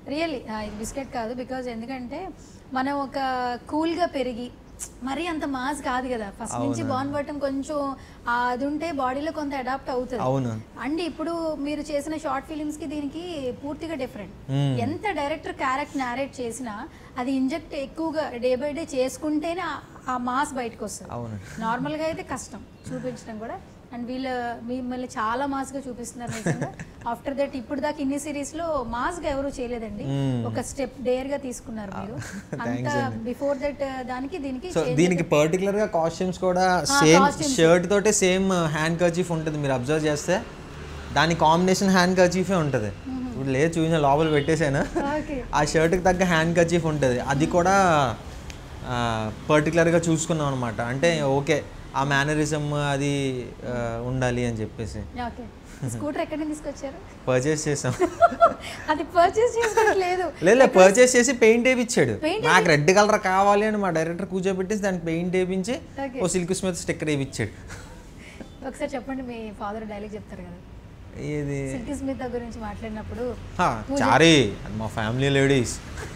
Really ఇది biscuit కాదు because ఎందుకంటే మనం ఒక కూల్గా పెరిగి మరీ అంత మాస్ కాదు కదా ఫస్ట్ నుంచి బాన్ బటన్ కొంచెం ఆ, అది ఉంటే బాడీలో కొంత అడాప్ట్ అవుతుంది అవును అండ్ ఇప్పుడు మీరు చేసిన షార్ట్ ఫిలిమ్స్ కి దీనికి పూర్తిగా డిఫరెంట్ ఎంత డైరెక్టర్ క్యారెక్టర్ నారేట్ చేసినా అది ఇంజెక్ట్ ఎక్కువగా డే బై డే చేసుకుంటేనే ఆ- ఆ మాస్ బయటకు వస్తుంది అవును నార్మల్ గా అయితే కష్టం చూపించడం కూడా అండ్ వీళ్ళు మిమ్మల్ని చాలా మాస్ గా చూపిస్తున్నారు నిజంగా ఆఫ్టర్ దట్ ఇప్పుడు దాకా ఇన్ని సిరీస్ లో మాస్ గా ఎవరు చేయలేదండి ఒక స్టెప్ డేర్ గా తీసుకున్నారు మీరు అంత బిఫోర్ దట్ దానికి దీనికి సో దీనికి పర్టికులర్ గా కాస్ట్యూమ్స్ కూడా సేమ్ షర్ట్ తోటే సేమ్ హ్యాండ్ కర్చీఫ్ ఉంటుంది మీరు అబ్జర్వ్ చేస్తే దాని కాంబినేషన్ హ్యాండ్ కర్చీఫే ఉంటుంది ఇప్పుడు లేదు చూసిన లోపల పెట్టేశాను ఓకే ఆ షర్ట్కి తగ్గ హ్యాండ్ కర్చీఫ్ ఉంటుంది అది కూడా పర్టికులర్గా చూసుకున్నాం అనమాట అంటే ఓకే ఆ మేనరిజం అది ఆ, ఉండాలి అని చెప్పేసి ఓకే స్కూటర్ ఎక్కడి నుంచి తీసుకొచ్చారు పర్చేస్ చేసాం అది పర్చేస్ చేసుకోవట్లేదు లేదు పర్చేస్ చేసి పెయింట్ వేయించాడు Paint నాకు రెడ్ కలర్ కావాలి అని మా డైరెక్టర్ కూర్చోబెట్టేసి దానికి పెయింట్ వేయించి Okay. ఓ సిల్క్ స్మిత్ స్టిక్కర్ వేయించాడు ఒకసారి చెప్పండి మీ ఫాదర్ డైలాగ్ చెప్తారు కదా ఇది సిల్కీ స్మిత్ గురించి మాట్లాడినప్పుడు హా, చారీ అది మా ఫ్యామిలీ లేడీస్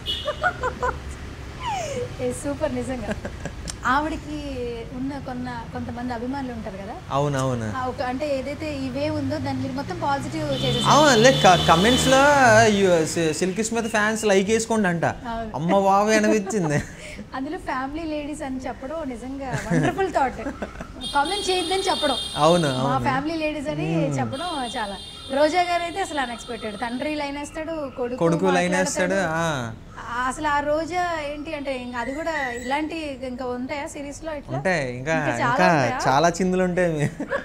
సూపర్ నిజంగా ఆవిడకి ఉన్న కొన్న కొంతమంది అభిమానులు ఉంటారు కదా అవునవును ఆ ఒక అంటే ఏదైతే ఇవే ఉందో దాన్ని మీరు మొత్తం పాజిటివ్ చేసేసారు అవును లే కమెంట్స్ లో సిల్క్ స్మిత్ ఫ్యాన్స్ లైక్ వేసుకోండి అంట అవును. అమ్మ బాబు అనిపించింది అందులో ఫ్యామిలీ లేడీస్ అని చెప్పడం నిజంగా వండర్ఫుల్ థాట్ కామెంట్ చేయొద్దని చెప్పడం అవును మా ఫ్యామిలీ లేడీస్ అని చెప్పడం చాలా రోజా గారు అయితే అసలు అన్ఎక్స్పెక్టెడ్ తండ్రి లైన్ వేస్తాడు కొడుకు కొడుకు లైన్ మాట్లాడతాడు. వేస్తాడు ఆ. ఆ- అసలు ఆ రోజా ఏంటి అంటే ఇంకా అది కూడా ఇలాంటి ఇంకా ఉంటాయా సిరీస్ లో ఇట్లా ఉంటాయి ఇంకా ఇంకా చాలా ఇంకా ఉంటాయా? చాలా చిందులు ఉంటాయి మీ-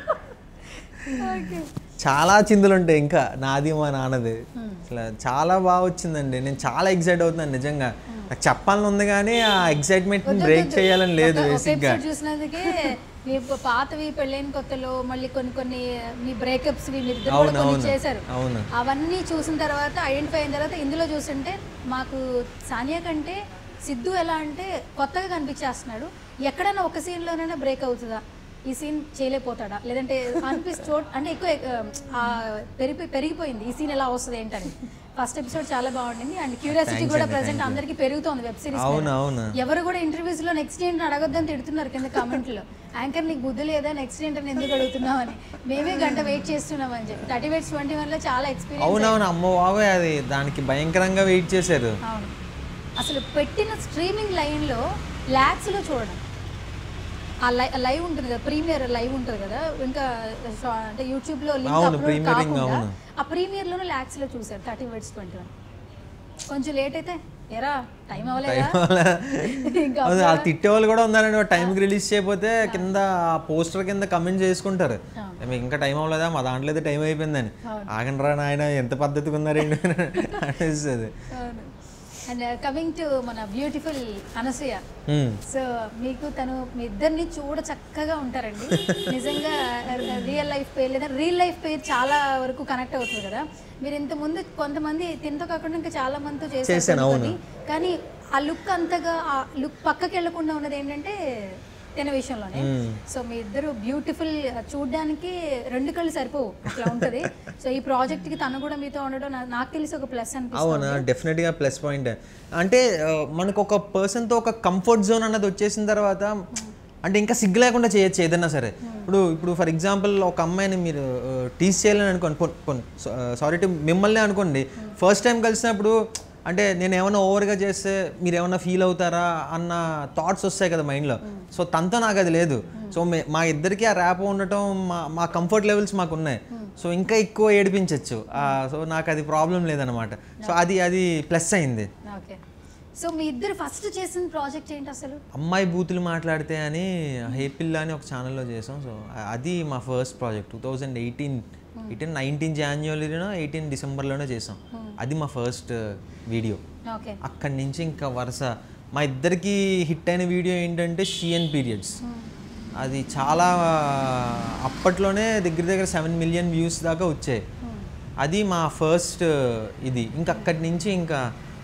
Okay. చాలా చిందులు ఉంటాయి ఇంకా నాది మా నాన్నది అసలు చాలా బాగా వచ్చిందండి నేను చాలా ఎక్సైట్ అవుతున్నాను నిజంగా నాకు చెప్పాలని ఉంది కానీ ఆ ఎక్సైట్మెంట్ బ్రేక్ చేయాలని లేదు ఒక- ఒక బేసిక్గా ఎపిసోడ్ చూసినందుకే మీ పాతవి పెళ్ళైన కొత్తలో మళ్ళీ కొన్ని కొన్ని మీ బ్రేకప్స్ మీరు ఇద్దరు కూడా అవును, కొన్ని అవును. చేశారు అవును అవన్నీ చూసిన తర్వాత ఐడెంటిఫై అయిన తర్వాత ఇందులో చూస్తుంటే మాకు సానియా కంటే సిద్ధు ఎలా అంటే కొత్తగా కనిపించేస్తున్నాడు ఎక్కడైనా ఒక సీన్లోనైనా బ్రేక్ అవుతుందా ఈ సీన్ చేయలేకపోతాడా లేదంటే అనిపిస్తు చోట్ అంటే ఎక్కువ ఆ, పెరిగి పెరిగిపోయింది ఈ సీన్ ఎలా వస్తుంది ఏంటని ఫస్ట్ ఎపిసోడ్ చాలా బాగుండింది అండ్ క్యూరియాసిటీ కూడా ప్రజెంట్ అందరికీ పెరుగుతోంది వెబ్ సిరీస్ అవును అవును ఎవరు కూడా ఇంటర్వ్యూస్ లో నెక్స్ట్ ఏంటి అడగొద్దని తిడుతున్నారు కింద కామెంట్ లో యాంకర్ నీకు బుద్ధి లేదా నెక్స్ట్ ఏంటని ఎందుకు అడుగుతున్నావు అని మేమే గంట వెయిట్ చేస్తున్నాం అని చెప్పి థర్టీ వెయిట్స్ ట్వంటీ వన్ లో చాలా ఎక్స్పీరియన్స్ అవునవును అమ్మ బాబోయ్ అది దానికి భయంకరంగా వెయిట్ చేశారు అవును అసలు పెట్టిన స్ట్రీమింగ్ లైన్ లో లాక్స్ లో చూడడం ఆ లై లైవ్ ఉంటుంది కదా ప్రీమియర్ లైవ్ ఉంటుంది కదా ఇంకా షా- అంటే యూట్యూబ్ లో లింక్ అవును, అప్లోడ్ Premiering, కాకుండా అవును. ఆ ప్రీమియర్ లోనే లాక్స్ లో చూసారు థర్టీ వెయిట్స్ ట్వంటీ వన్ కొంచెం లేట్ అయితే ఎరా టైం అవ్వలేదా ఇంకా అది ఆ తిట్టే వాళ్ళు కూడా ఉన్నారండి టైంకి రిలీజ్ చేయకపోతే కింద పోస్టర్ కింద కమెంట్ చేసుకుంటారు మీకు ఇంకా టైం అవ్వలేదా మా దాంట్లో అయితే టైం అయిపోయిందని ఆగండి రా నాయన ఎంత పద్ధతిగా ఉన్నారండి అనిపిస్తుంది అవును అండ్ కమింగ్ టు మన బ్యూటిఫుల్ అనసూయ Hmm. సో మీకు తను మీ ఇద్దరిని చూడ చక్కగా ఉంటారండి నిజంగా రియల్ లైఫ్ పేరు లేదా రియల్ లైఫ్ పేరు చాలా వరకు కనెక్ట్ అవుతుంది కదా మీరు ఇంత ముందు కొంతమంది తినతో కాకుండా ఇంకా చాలా మందితో చేశారు చేశాను, కొన్ని కొన్ని. కానీ ఆ లుక్ అంతగా ఆ లుక్ పక్కకి వెళ్లకుండా ఉన్నది ఏంటంటే తిన విషయంలోనే సో మీ ఇద్దరు బ్యూటిఫుల్ చూడడానికి రెండు కళ్ళు సరిపోవు అట్లా ఉంటది సో ఈ ప్రాజెక్ట్ కి తను కూడా మీతో ఉండడం నా- నాకు తెలిసి ఒక ప్లస్ అనిపిస్తుంది అవునా డెఫినెట్గా ప్లస్ పాయింట్ అంటే ఆ, మనకు ఒక పర్సన్తో ఒక కంఫర్ట్ జోన్ అన్నది వచ్చేసిన తర్వాత అంటే ఇంకా సిగ్గు లేకుండా చేయొచ్చు ఏదన్నా సరే ఇప్పుడు ఇప్పుడు ఫర్ ఎగ్జాంపుల్ ఒక అమ్మాయిని మీరు టీస్ చేయాలని అనుకోండి సారీ టు మిమ్మల్ని అనుకోండి ఫస్ట్ టైం కలిసినప్పుడు అంటే నేను ఏమైనా ఓవర్గా చేస్తే మీరు ఏమైనా ఫీల్ అవుతారా అన్న థాట్స్ వస్తాయి కదా మైండ్లో సో తనతో నాకు అది లేదు సో మే మా ఇద్దరికి ఆ ర్యాప్ ఉండటం మా మా కంఫర్ట్ లెవెల్స్ మాకు ఉన్నాయి సో ఇంకా ఎక్కువ ఏడిపించవచ్చు సో నాకు అది ప్రాబ్లం లేదనమాట సో అది అది ప్లస్ అయింది ఓకే సో మీ ఇద్దరు ఫస్ట్ చేసిన ప్రాజెక్ట్ ఏంటి అసలు అమ్మాయి బూతులు మాట్లాడితే అని హే పిల్ల అని ఒక ఛానల్లో చేసాం సో అది మా first project two thousand eighteen eighteen nineteen జాన్యువరిలో ఎయిటీన్ డిసెంబర్లోనే చేసాం అది మా ఫస్ట్ వీడియో ఓకే అక్కడి నుంచి ఇంకా వరుస మా ఇద్దరికి హిట్ అయిన వీడియో ఏంటంటే షియన్ పీరియడ్స్ అది చాలా అప్పట్లోనే దగ్గర దగ్గర సెవెన్ మిలియన్ వ్యూస్ దాకా వచ్చాయి అది మా ఫస్ట్ ఇది ఇంకా అక్కడి నుంచి ఇంకా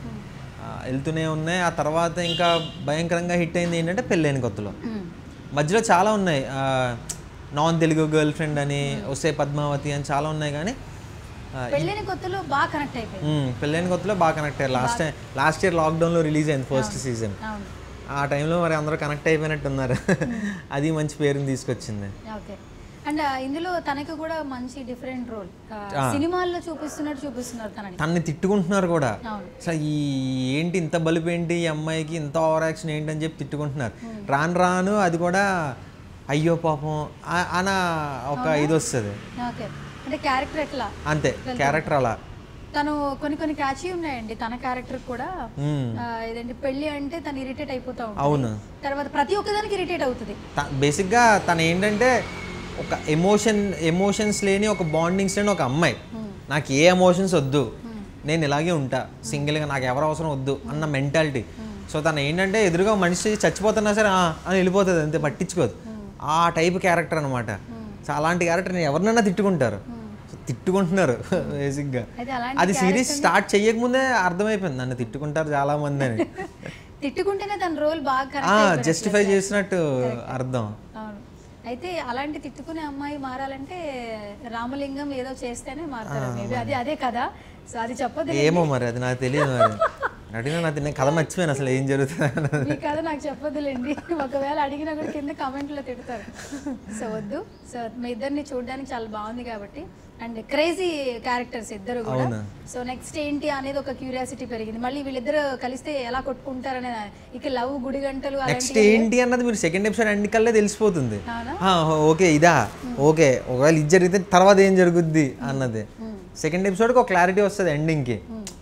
ఆ, వెళ్తూనే ఉన్నాయి ఆ తర్వాత ఇంకా భయంకరంగా హిట్ అయింది ఏంటంటే పెళ్ళైన కొత్తలో మధ్యలో చాలా ఉన్నాయి నాన్ తెలుగు గర్ల్ ఫ్రెండ్ అని వస్తే పద్మావతి అని చాలా ఉన్నాయి కానీ పెళ్ళైన కొత్తలో బాగా కనెక్ట్ అయిపోయింది మ్మ్. పెళ్ళైన కొత్తలో బాగా కనెక్ట్ అయ్యారు లాస్ట్ టైం లాస్ట్ ఇయర్ లాక్డౌన్లో రిలీజ్ అయింది ఫస్ట్ సీజన్ అవును ఆ టైంలో మరి అందరూ కనెక్ట్ అయిపోయినట్టు ఉన్నారు అది మంచి పేరుని తీసుకొచ్చింది ఓకే అండ్ ఇందులో తనకి కూడా మంచి డిఫరెంట్ రోల్ సినిమాల్లో చూపిస్తున్నట్టు చూపిస్తున్నారు తనని తనని తిట్టుకుంటున్నారు కూడా అవును అసలు ఈ ఏంటి ఇంత బలుపు ఏంటి ఈ అమ్మాయికి ఇంత ఓవర్ యాక్షన్ ఏంటి అని చెప్పి తిట్టుకుంటున్నారు రాను రాను అది కూడా అయ్యో పాపం ఆ- అన ఒక ఇది వస్తుంది ఓకే అంటే క్యారెక్టర్ ఎట్లా అంతే క్యారెక్టర్ అలా తను కొన్ని కొన్ని క్యాచీ ఉన్నాయండి తన క్యారెక్టర్ కూడా మ్మ్. ఆ, ఇదేంటి పెళ్లి అంటే తను ఇరిటేట్ అయిపోతా ఉంటుంది అవును తర్వాత ప్రతి ఒక్కదానికి ఇరిటేట్ అవుతుంది త- బేసిక్గా తను ఏంటంటే ఒక ఎమోషన్ ఎమోషన్స్ లేని ఒక బాండింగ్స్ లేని ఒక అమ్మాయి నాకు ఏ ఎమోషన్స్ వద్దు నేను ఇలాగే ఉంటా సింగిల్గా నాకు ఎవరు అవసరం వద్దు అన్న మెంటాలిటీ సో తను ఏంటంటే ఎదురుగా మనిషి చచ్చిపోతున్నా సరే "ఆ" అని వెళ్ళిపోతుంది అంతే పట్టించుకోదు ఆ టైప్ క్యారెక్టర్ అనమాట సో అలాంటి క్యారెక్టర్ ఎవరినైనా తిట్టుకుంటారు సో తిట్టుకుంటున్నారు బేసిక్గా అయితే అలాంటి అది సిరీస్ స్టార్ట్ చేయకముందే అర్థమైపోయింది నన్ను తిట్టుకుంటారు చాలా మంది అని తిట్టుకుంటేనే తన రోల్ బాగా కరెక్ట్ జస్టిఫై చేసినట్టు అర్థం అవును అయితే అలాంటి తిట్టుకునే అమ్మాయి మారాలంటే రామలింగం ఏదో చేస్తేనే మారుతారు మేబీ అది అదే కదా సో అది చెప్పదు ఏమో మరి అది నాకు తెలియదు మరి అడిగినా నాకు నేను కథ మర్చిపోయాను అసలు ఏం జరుగుతుంది అన్నది. మీ కథ నాకు చెప్పొద్దులేండి ఒకవేళ అడిగినా కూడా కింద కామెంట్లో తిడతారు సో వద్దు సో మీ ఇద్దరిని చూడడానికి చాలా బాగుంది కాబట్టి అండ్ క్రేజీ క్యారెక్టర్స్ ఇద్దరు కూడా అవునా. సో నెక్స్ట్ ఏంటి అనేది ఒక క్యూరియాసిటీ పెరిగింది మళ్ళీ వీళ్ళిద్దరు కలిస్తే ఎలా కొట్టుకుంటారనే ఇక లవ్ గుడి గంటలు నెక్స్ట్ అలాంటివి ఏంటి అన్నది మీరు సెకండ్ ఎపిసోడ్ ఎండ్ కల్లా తెలిసిపోతుంది అవునా ఆ, ఓకే ఇదా ఓకే ఒకవేళ ఇది జరిగితే తర్వాత ఏం జరుగుద్ది అన్నది సెకండ్ ఎపిసోడ్కి ఒక క్లారిటీ వస్తుంది ఎండింగ్కి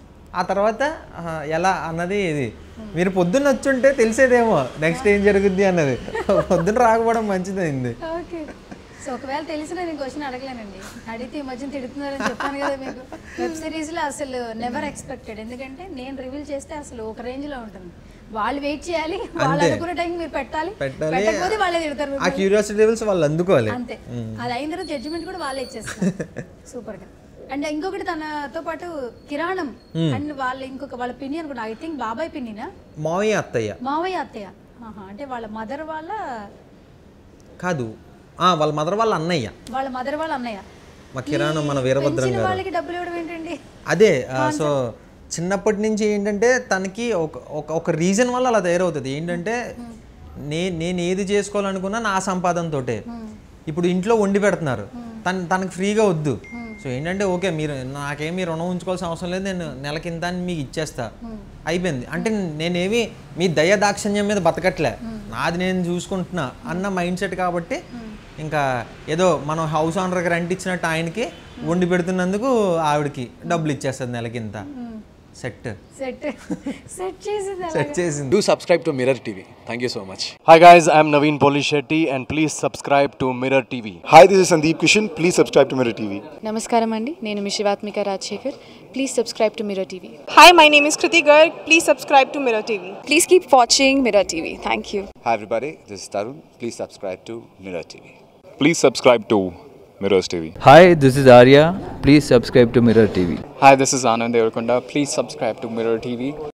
ఆ తర్వాత ఆ, ఎలా అన్నది ఇది మీరు పొద్దున్న వచ్చుంటే తెలిసేదేమో నెక్స్ట్ ఏం జరుగుద్ది అన్నది పొద్దున్న రాకపోవడం మంచిదైంది ఓకే సో ఒకవేళ తెలిసిన నేను క్వశ్చన్ అడగలేనండి అడిగితే ఈ మధ్యన తిడుతున్నారని చెప్పాను కదా మీకు వెబ్ సిరీస్లో అసలు నెవర్ ఎక్స్పెక్టెడ్ ఎందుకంటే నేను రివీల్ చేస్తే అసలు ఒక రేంజ్లో ఉంటుంది వాళ్ళు వెయిట్ చేయాలి వాళ్ళు అనుకున్న టైం మీరు పెట్టాలి పెట్టాలి. పెట్టకపోతే వాళ్ళే తిడతారు ఆ క్యూరియాసిటీ లెవెల్స్ వాళ్ళు అందుకోవాలి అంతే అది అయిన తర్వాత జడ్జిమెంట్ కూడా వాళ్ళే ఇచ్చేస్తారు సూపర్ గా అండ్ ఇంకొకటి తనతో పాటు కిరాణం అండ్ వాళ్ళ ఇంకొక వాళ్ళ పిన్ని అనుకుంటా ఐ థింక్ బాబాయ్ పిన్నినా మావయ్య అత్తయ్య మావయ్య అత్తయ్య ఆహా, అంటే వాళ్ళ మదర్ వాళ్ళ కాదు ఆ, వాళ్ళ మదర్ వాళ్ళ అన్నయ్య వాళ్ళ మదర్ వాళ్ళ అన్నయ్య మా కిరాణం మన వీరభద్రం పెంచిన గారు వాళ్ళకి డబ్బులు ఇవ్వడం ఏంటండి అదే ఆ, సో చిన్నప్పటి నుంచి ఏంటంటే తనకి ఒక ఒక ఒక రీజన్ వల్ల అలా తయారవుతుంది ఏంటంటే నే నేను ఏది చేసుకోవాలనుకున్నా నా సంపాదనతోటే ఇప్పుడు ఇంట్లో వండి పెడుతున్నారు తన తనకి ఫ్రీగా వద్దు సో ఏంటంటే ఓకే మీరు నాకేం మీరు రుణం ఉంచుకోవాల్సిన అవసరం లేదు నేను నెలకింత అని మీకు ఇచ్చేస్తా అయిపోయింది అంటే నేనేమి మీ దయ దాక్షిణ్యం మీద బతకట్లే నాది నేను చూసుకుంటున్నా అన్న మైండ్ సెట్ కాబట్టి ఇంకా ఏదో మనం హౌస్ ఓనర్కి రెంట్ ఇచ్చినట్టు ఆయనకి వండి పెడుతున్నందుకు ఆవిడకి డబ్బులు ఇచ్చేస్తుంది నెలకింత సెట్ సెట్ సెట్ చేసింది అలా. సెట్ చేసింది Do subscribe to Mirror TV. Thank you so much. Hi guys, I'm Naveen Polishetty and please subscribe to Mirror TV. Hi, this is Sandeep Kishan. Please subscribe to Mirror TV. నమస్కారం అండి నేను మీ Shivathmika Rajasekhar please subscribe to Mirror TV Hi, my name is Kriti Garg. Please subscribe to Mirror TV. Please keep watching Mirror TV thank you Hi everybody, this is Tarun. Please subscribe to Mirror TV. Please subscribe to Mirrors TV. Hi, this is Arya. Please subscribe to Mirror TV. Hi, this is Anand Devarkonda. Please subscribe to Mirror TV.